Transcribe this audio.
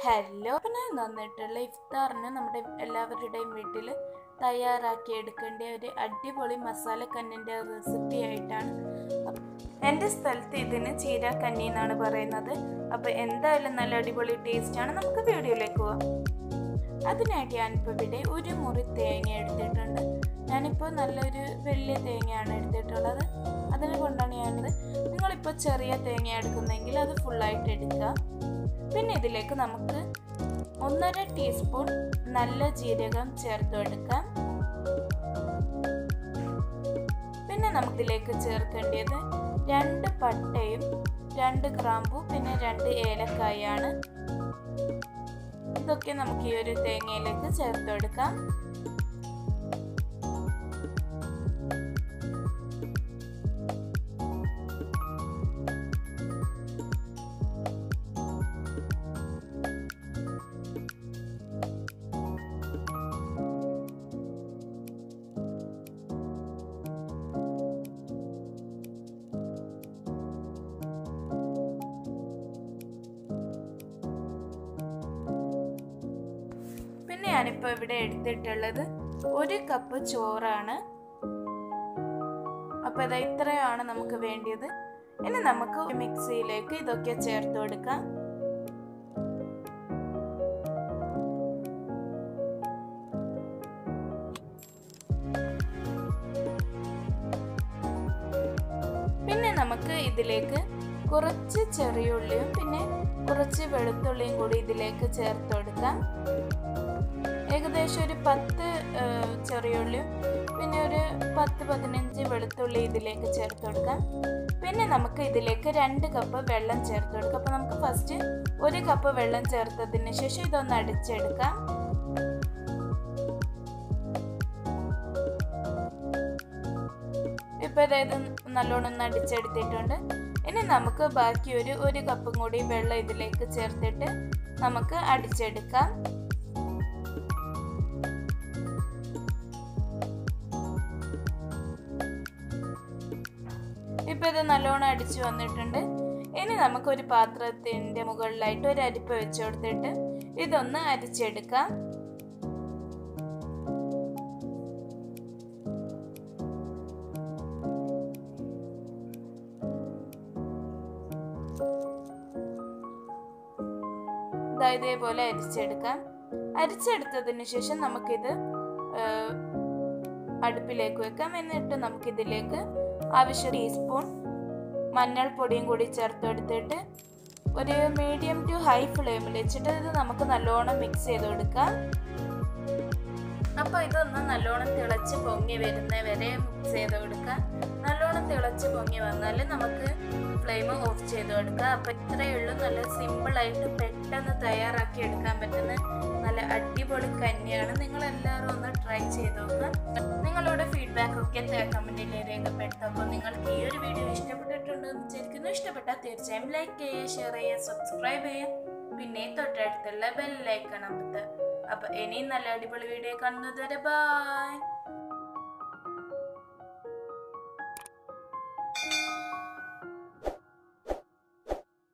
hello പിന്നെ വന്നിട്ടുള്ള ഇഫ്താറിന് നമ്മുടെ എല്ലാവരുടെയും വീട്ടിൽ തയ്യാറാക്കി എടുക്കേണ്ട ഒരു അടിപൊളി മസാല കന്നിൻ്റെ റെസിപ്പി ആയിട്ടാണ് അപ്പ- എൻ്റെ സ്ഥലത്ത് ഇതിന് ചീരാക്കന്നി എന്നാണ് പറയുന്നത് അപ്പോൾ എന്തായാലും നല്ല അടിപൊളി ടേസ്റ്റാണ് നമുക്ക് വീഡിയോയിലേക്ക് പോവാം അതിനായിട്ട് ഞാനിപ്പോൾ ഇവിടെ ഒരു മുറി തേങ്ങ എടുത്തിട്ടുണ്ട് ഞാനിപ്പോൾ നല്ലൊരു വലിയ തേങ്ങയാണ് എടുത്തിട്ടുള്ളത് അതിനെ കൊണ്ടാണ് ഞാനിത് നിങ്ങളിപ്പോൾ ചെറിയ തേങ്ങ എടുക്കുന്നെങ്കിൽ അത് ഫുള്ളായിട്ട് എടുക്കുക പിന്നെ ഇതിലേക്ക് നമുക്ക് ഒന്നര ടീസ്പൂൺ നല്ല ജീരകം ചേർത്ത് എടുക്കാം പിന്നെ നമുക്കിതിലേക്ക് ചേർക്കേണ്ടത് രണ്ട് പട്ടയും രണ്ട് ഗ്രാമ്പു പിന്നെ രണ്ട് ഏലക്കായാണ് ഇതൊക്കെ നമുക്ക് ഈ ഒരു തേങ്ങയിലേക്ക് ചേർത്ത് എടുക്കാം പിന്നെ ഞാനിപ്പോൾ ഇവിടെ എടുത്തിട്ടുള്ളത് ഒരു കപ്പ് ചോറാണ് അപ്പോൾ ഇത് ഇത്രയാണ് നമുക്ക് വേണ്ടിയത് ഇനി നമുക്ക് മിക്സിയിലേക്ക് ഇതൊക്കെ ചേർത്ത് കൊടുക്കാം പിന്നെ നമുക്ക് ഇതിലേക്ക് കുറച്ച് ചെറിയുള്ളിയും പിന്നെ കുറച്ച് വെളുത്തുള്ളിയും കൂടി ഇതിലേക്ക് ചേർത്ത് കൊടുക്കാം ഏകദേശം ഒരു പത്ത് ചെറിയുള്ളിയും പിന്നെ ഒരു പത്ത് പതിനഞ്ച് വെളുത്തുള്ളി ഇതിലേക്ക് ചേർത്ത് കൊടുക്കാം പിന്നെ നമുക്ക് ഇതിലേക്ക് രണ്ട് കപ്പ് വെള്ളം ചേർത്ത് കൊടുക്കാം അപ്പോൾ നമുക്ക് ഫസ്റ്റ് ഒരു കപ്പ് വെള്ളം ചേർത്തതിന് ശേഷം ഇതൊന്ന് അടിച്ചെടുക്കാം ഇപ്പോൾ അതായത് നല്ലോണം ഒന്ന് അടിച്ചെടുത്തിട്ടുണ്ട് ഇനി നമുക്ക് ബാക്കി ഒരു ഒരു കപ്പും കൂടി വെള്ളം ഇതിലേക്ക് ചേർത്തിട്ട് നമുക്ക് അടിച്ചെടുക്കാം ഇപ്പൊ ഇത് നല്ലോണം അടിച്ചു വന്നിട്ടുണ്ട് ഇനി നമുക്ക് ഒരു പാത്രത്തിന്റെ മുകളിലായിട്ട് ഒരു അരിപ്പ വെച്ച് കൊടുത്തിട്ട് ഇതൊന്ന് അരിച്ചെടുക്കാം ഇതേപോലെ അരിച്ചെടുക്കാം അരിച്ചെടുത്തതിന് ശേഷം നമുക്കിത് അടുപ്പിലേക്ക് വെക്കാം എന്നിട്ട് നമുക്കിതിലേക്ക് ആവശ്യം ടീസ്പൂൺ മഞ്ഞൾപ്പൊടിയും കൂടി ചേർത്തെടുത്തിട്ട് ഒരു മീഡിയം ടു ഹൈ ഫ്ലെയിമിൽ വെച്ചിട്ട് ഇത് നമുക്ക് നല്ലോണം മിക്സ് ചെയ്ത് കൊടുക്കാം അപ്പോൾ ഇതൊന്ന് നല്ലോണം തിളച്ച് പൊങ്ങി വരുന്ന വരെ മിക്സ് ചെയ്ത് കൊടുക്കാം നല്ലോണം തിളച്ച് പൊങ്ങി വന്നാൽ നമുക്ക് ഫ്ലെയിം ഓഫ് ചെയ്ത് കൊടുക്കാം അപ്പോൾ ഇത്രയേ ഉള്ളൂ നല്ല സിമ്പിളായിട്ട് പെട്ടെന്ന് തയ്യാറാക്കി എടുക്കാൻ പറ്റുന്ന നല്ല അടിപൊളി കഞ്ഞിയാണ് നിങ്ങൾ എല്ലാവരും ഒന്ന് ട്രൈ ചെയ്ത് നോക്കുക നിങ്ങളുടെ ഫീഡ്ബാക്ക് ഒക്കെ കമൻറ്റിൽ രേഖപ്പെടുത്തുക അപ്പോൾ നിങ്ങൾക്ക് ഈ ഒരു വീഡിയോ ഇഷ്ടപ്പെട്ടിട്ടുണ്ടെന്ന് വിചാരിക്കുന്നു ഇഷ്ടപ്പെട്ടാൽ തീർച്ചയായും ലൈക്ക് ചെയ്യുക ഷെയർ ചെയ്യുക സബ്സ്ക്രൈബ് ചെയ്യുക പിന്നെ തൊട്ടടുത്തുള്ള ബെല്ലൈക്കൺ അമർത്തുക അപ്പോൾ ഇനിയും നല്ല അടിപൊളി വീഡിയോ കാണുന്നത് വരെ ബൈ